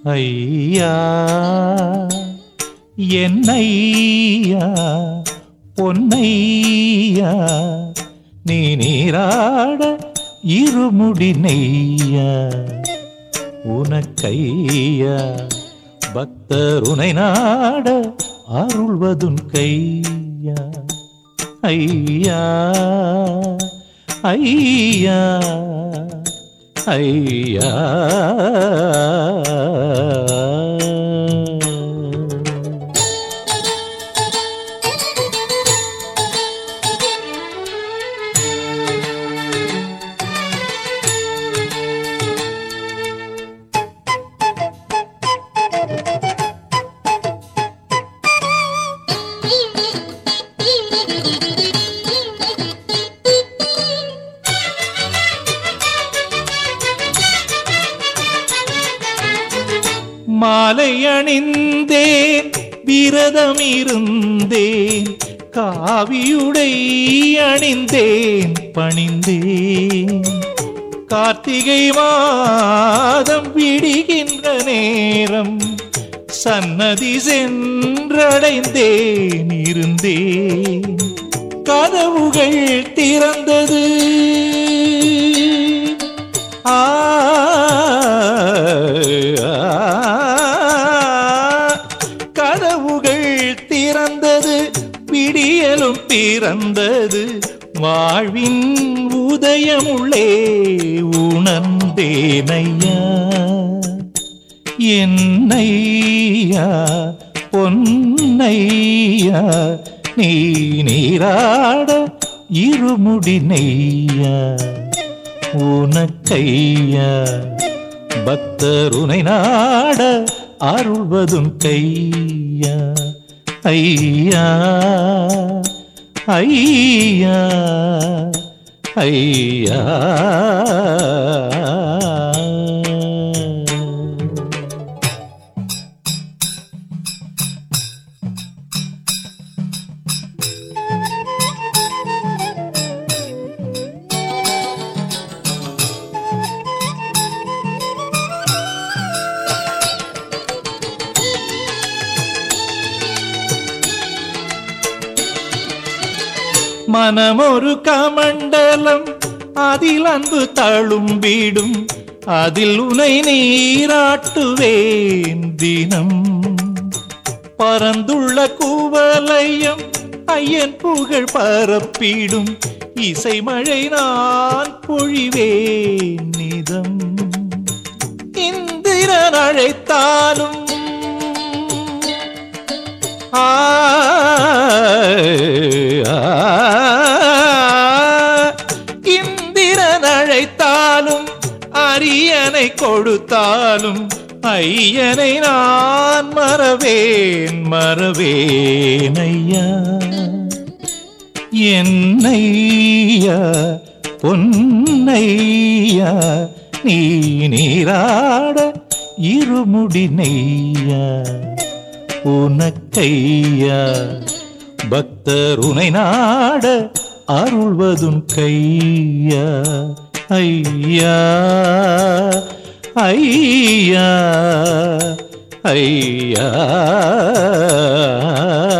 ஐயா என்னையா பொன்னையா நீ நீராட இருமுடி நெய்யா உனக்கையா பக்தர் உனை நாட அருள்வதுன் கையா ஐயா ஐயா ஐயா மாலை அணிந்தேன் விரதம் இருந்தேன் காவியுடை அணிந்தேன் பணிந்தேன் கார்த்திகை மாதம் விடுகின்ற நேரம் சன்னதி சென்றடைந்தேன் இருந்தேன் கதவுகள் திறந்தது ஆ கதவுகள் திறந்தது பிடியலும் பிறந்தது வாழ்வின் உதயமுள்ளே உணர்ந்தேனையா என்னையா பொன்னையா நீ நீராட இருமுடி நெய்யா உனக்கையா பக்தருனை நாட அருள்வதும் கையா ஐயா ஐயா ஐயா மனமொரு கமண்டலம் அதில் அன்பு தழும்பிடும் அதில் உனை நீராட்டுவேன் தினம் பரந்துள்ள குவலயம் ஐயன் புகழ் பரப்பிடும் இசை மழை நான் பொழிவேன் நிதம் இந்திரன் அழைத்தாலும் ஆ இந்திரன் அழைத்தாலும் அரியனை கொடுத்தாலும் ஐயனை நான் மறவேன் மறவேன் ஐயா என்னையா பொன்னையா நீ நீராட இருமுடி நெய்யா உனக்கையா பக்தர் உனை நாட அருள்வதும் கையா ஐயா ஐயா ஐயா